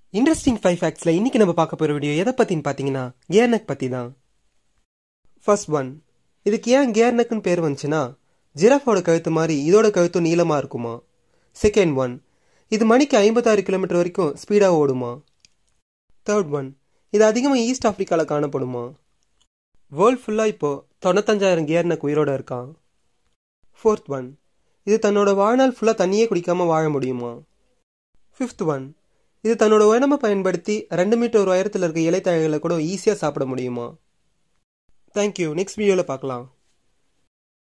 interesting five ஃபேக்ட்ஸில் இன்னைக்கு நம்ம பார்க்க போகிற வீடியோ எதை பற்றின்னு பார்த்தீங்கன்னா கியர் நெக் பற்றி தான் ஃபர்ஸ்ட் ஒன் இதுக்கு ஏன் கியர் நெக்குன்னு பேர் வந்துச்சுன்னா ஜிராஃபோட கழுத்து மாதிரி இதோட கழுத்தும் நீளமாக இருக்குமா செகண்ட் ஒன் இது மணிக்கு ஐம்பத்தாறு கிலோமீட்டர் வரைக்கும் ஸ்பீடாக ஓடுமா தேர்ட் ஒன் இது அதிகமாக ஈஸ்ட் ஆஃப்ரிக்காவில் காணப்படுமா வேர்ல்ட் ஃபுல்லாக இப்போது தொண்ணூத்தஞ்சாயிரம் கியர் நெக் உயிரோட இருக்கான் ஃபோர்த் ஒன் இது தன்னோட வாழ்நாள் ஃபுல்லாக தண்ணியே குடிக்காமல் வாழ முடியுமா ஃபிஃப்த் ஒன் இது தன்னோட உயரமை பயன்படுத்தி ரெண்டு மீட்டர் உயரத்தில் இருக்க இலைத்தழைகளை கூட ஈஸியாக சாப்பிட முடியுமா தேங்க்யூ நெக்ஸ்ட் வீடியோவில் பார்க்கலாம்